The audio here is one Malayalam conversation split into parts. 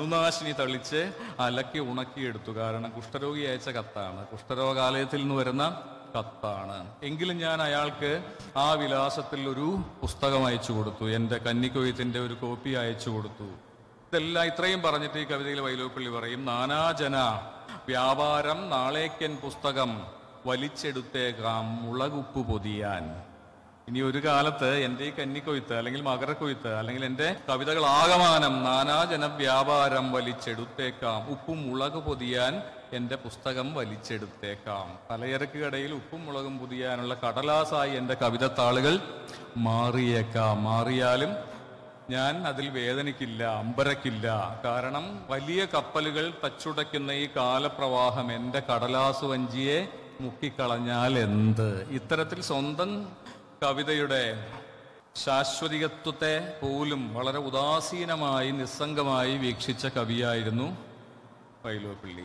പുഴുനാശിനി തളിച്ച് അലക്കി ഉണക്കിയെടുത്തു കാരണം കുഷ്ഠരോഗി അയച്ച കത്താണ് കുഷ്ഠരോഗാലയത്തിൽ നിന്ന് വരുന്ന കത്താണ് എങ്കിലും ഞാൻ അയാൾക്ക് ആ വിലാസത്തിൽ ഒരു പുസ്തകം അയച്ചു കൊടുത്തു എൻ്റെ കന്നിക്കൊയ്ത്തിന്റെ ഒരു കോപ്പി അയച്ചു കൊടുത്തു ഇതെല്ലാം ഇത്രയും പറഞ്ഞിട്ട് ഈ കവിതയിൽ വൈലോപ്പള്ളി പറയും നാനാജന വ്യാപാരം നാളേക്കൻ പുസ്തകം വലിച്ചെടുത്തേക്കാം മുളകുപ്പ് പൊതിയാൻ ഇനി ഒരു കാലത്ത് എൻ്റെ ഈ കന്നിക്കൊയ്ത്ത് അല്ലെങ്കിൽ മകരക്കൊയ്ത്ത് അല്ലെങ്കിൽ എൻ്റെ കവിതകൾ ആകമാനം നാനാജന വ്യാപാരം വലിച്ചെടുത്തേക്കാം ഉപ്പും മുളക് പൊതിയാൻ എൻ്റെ പുസ്തകം വലിച്ചെടുത്തേക്കാം പലചരക്ക് കടയിൽ ഉപ്പും മുളകും പൊതിയാനുള്ള കടലാസായി എൻ്റെ കവിതത്താളുകൾ മാറിയേക്കാം മാറിയാലും ഞാൻ അതിൽ വേദനിക്കില്ല അമ്പരക്കില്ല കാരണം വലിയ കപ്പലുകൾ തച്ചുടയ്ക്കുന്ന ഈ കാലപ്രവാഹം എൻ്റെ കടലാസ് വഞ്ചിയെ മുക്കിക്കളഞ്ഞാൽ എന്ത് ഇത്തരത്തിൽ സ്വന്തം കവിതയുടെ ശാശ്വതികത്വത്തെ പോലും വളരെ ഉദാസീനമായി നിസ്സംഗമായി വീക്ഷിച്ച കവിയായിരുന്നു വൈലോപ്പിള്ളി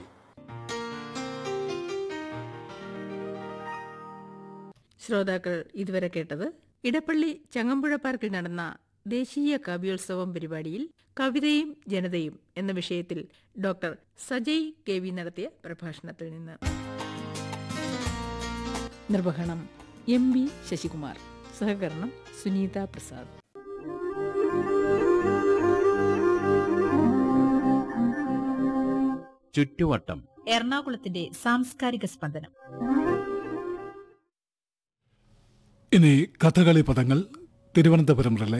ശ്രോതാക്കൾ ഇതുവരെ കേട്ടത് ഇടപ്പള്ളി ചങ്ങമ്പുഴ പാർക്കിൽ നടന്ന ദേശീയ കവിയോത്സവം പരിപാടിയിൽ കവിതയും ജനതയും എന്ന വിഷയത്തിൽ ഡോക്ടർ സജയ് കെ വി നടത്തിയ പ്രഭാഷണത്തിൽ നിന്ന് നിർവഹണം എം ബി ശശികുമാർ സഹകരണം സുനീത പ്രസാദ് ചുറ്റുവട്ടം എറണാകുളത്തിന്റെ സാംസ്കാരിക സ്പന്ദനം ഇനി കഥകളി പദങ്ങൾ തിരുവനന്തപുരം റിലേ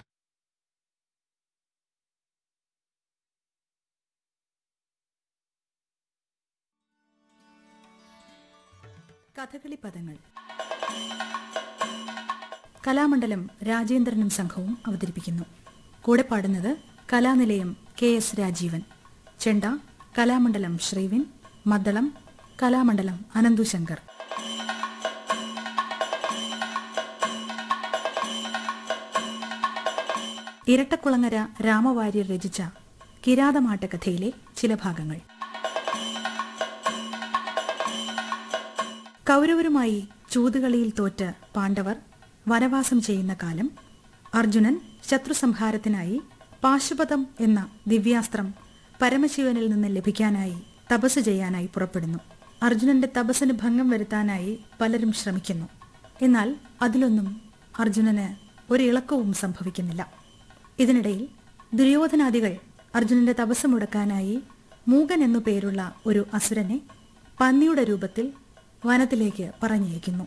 കഥകളി പദങ്ങൾ കലാമണ്ഡലം രാജേന്ദ്രനും സംഘവും അവതരിപ്പിക്കുന്നു കൂടെ പാടുന്നത് കലാനിലയം കെ എസ് രാജീവൻ ചെണ്ട കലാമണ്ഡലം ശ്രീവിൻ മദ്ദളം കലാമണ്ഡലം അനന്തു ശങ്കർ ഇരട്ടക്കുളങ്ങര രാമവാര്യർ രചിച്ച കിരാതമാട്ടക്കഥയിലെ ചില ഭാഗങ്ങൾ കൗരവരുമായി ചൂതുകളിയിൽ തോറ്റ് പാണ്ഡവർ വനവാസം ചെയ്യുന്ന കാലം അർജുനൻ ശത്രുസംഹാരത്തിനായി പാശുപതം എന്ന ദിവ്യാസ്ത്രം പരമശിവനിൽ നിന്ന് ലഭിക്കാനായി തപസ് ചെയ്യാനായി പുറപ്പെടുന്നു അർജുനന്റെ തപസ്സിന് ഭംഗം വരുത്താനായി പലരും ശ്രമിക്കുന്നു എന്നാൽ അതിലൊന്നും അർജുനന് ഒരു ഇളക്കവും സംഭവിക്കുന്നില്ല ഇതിനിടയിൽ ദുര്യോധനാദികൾ അർജുനന്റെ തപസ് മുടക്കാനായി മൂകൻ എന്നു പേരുള്ള ഒരു അസുരനെ പന്നിയുടെ രൂപത്തിൽ വനത്തിലേക്ക് പറഞ്ഞയക്കുന്നു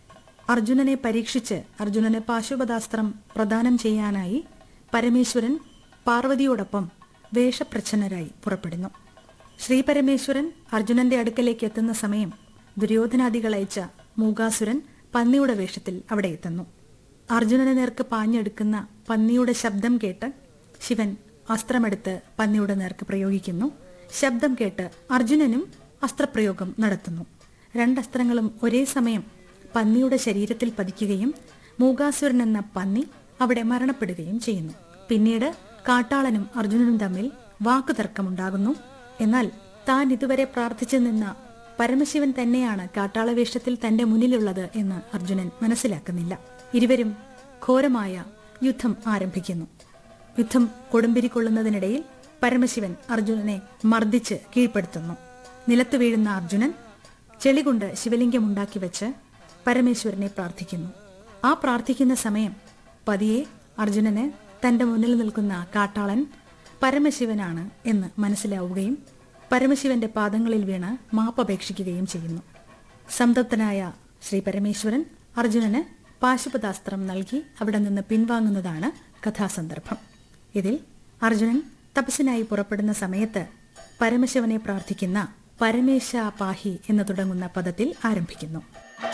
അർജുനനെ പരീക്ഷിച്ച് അർജുനന് പാശുപതാസ്ത്രം പ്രദാനം ചെയ്യാനായി പരമേശ്വരൻ പാർവതിയോടൊപ്പം വേഷപ്രച്ഛന്നരായി പുറപ്പെടുന്നു ശ്രീപരമേശ്വരൻ അർജുനന്റെ അടുക്കലേക്ക് എത്തുന്ന സമയം ദുര്യോധനാദികൾ അയച്ച മൂകാസുരൻ പന്നിയുടെ വേഷത്തിൽ അവിടെ എത്തുന്നു അർജുനനെ നേർക്ക് പാഞ്ഞെടുക്കുന്ന പന്നിയുടെ ശബ്ദം കേട്ട് ശിവൻ അസ്ത്രമെടുത്ത് പന്നിയുടെ നേർക്ക് പ്രയോഗിക്കുന്നു ശബ്ദം കേട്ട് അർജുനനും അസ്ത്രപ്രയോഗം നടത്തുന്നു രണ്ടസ്ത്രങ്ങളും ഒരേ സമയം പന്നിയുടെ ശരീരത്തിൽ പതിക്കുകയും മൂകാസുരൻ എന്ന പന്നി അവിടെ മരണപ്പെടുകയും ചെയ്യുന്നു പിന്നീട് കാട്ടാളനും അർജുനനും തമ്മിൽ വാക്കുതർക്കമുണ്ടാകുന്നു എന്നാൽ താൻ ഇതുവരെ പ്രാർത്ഥിച്ചു നിന്ന പരമശിവൻ തന്നെയാണ് കാട്ടാളവേഷത്തിൽ തന്റെ മുന്നിലുള്ളത് എന്ന് അർജുനൻ മനസ്സിലാക്കുന്നില്ല ഇരുവരും ഘോരമായ യുദ്ധം ആരംഭിക്കുന്നു യുദ്ധം കൊടുമ്പിരി കൊള്ളുന്നതിനിടയിൽ പരമശിവൻ അർജുനനെ മർദ്ദിച്ച് കീഴ്പ്പെടുത്തുന്നു നിലത്തു വീഴുന്ന അർജുനൻ ചെളികൊണ്ട് ശിവലിംഗം ഉണ്ടാക്കി വെച്ച് പരമേശ്വരനെ പ്രാർത്ഥിക്കുന്നു ആ പ്രാർത്ഥിക്കുന്ന സമയം പതിയെ അർജുനന് തന്റെ മുന്നിൽ നിൽക്കുന്ന കാട്ടാളൻ പരമശിവനാണ് എന്ന് മനസ്സിലാവുകയും പരമശിവന്റെ പാദങ്ങളിൽ വീണ് മാപ്പപേക്ഷിക്കുകയും ചെയ്യുന്നു സംതപ്തനായ ശ്രീ പരമേശ്വരൻ അർജുനന് പാശുപതാസ്ത്രം നൽകി അവിടെ നിന്ന് പിൻവാങ്ങുന്നതാണ് കഥാസന്ദർഭം ഇതിൽ അർജുനൻ തപസ്സിനായി പുറപ്പെടുന്ന സമയത്ത് പരമശിവനെ പ്രാർത്ഥിക്കുന്ന പരമേശ പാഹി എന്ന് തുടങ്ങുന്ന പദത്തിൽ ആരംഭിക്കുന്നു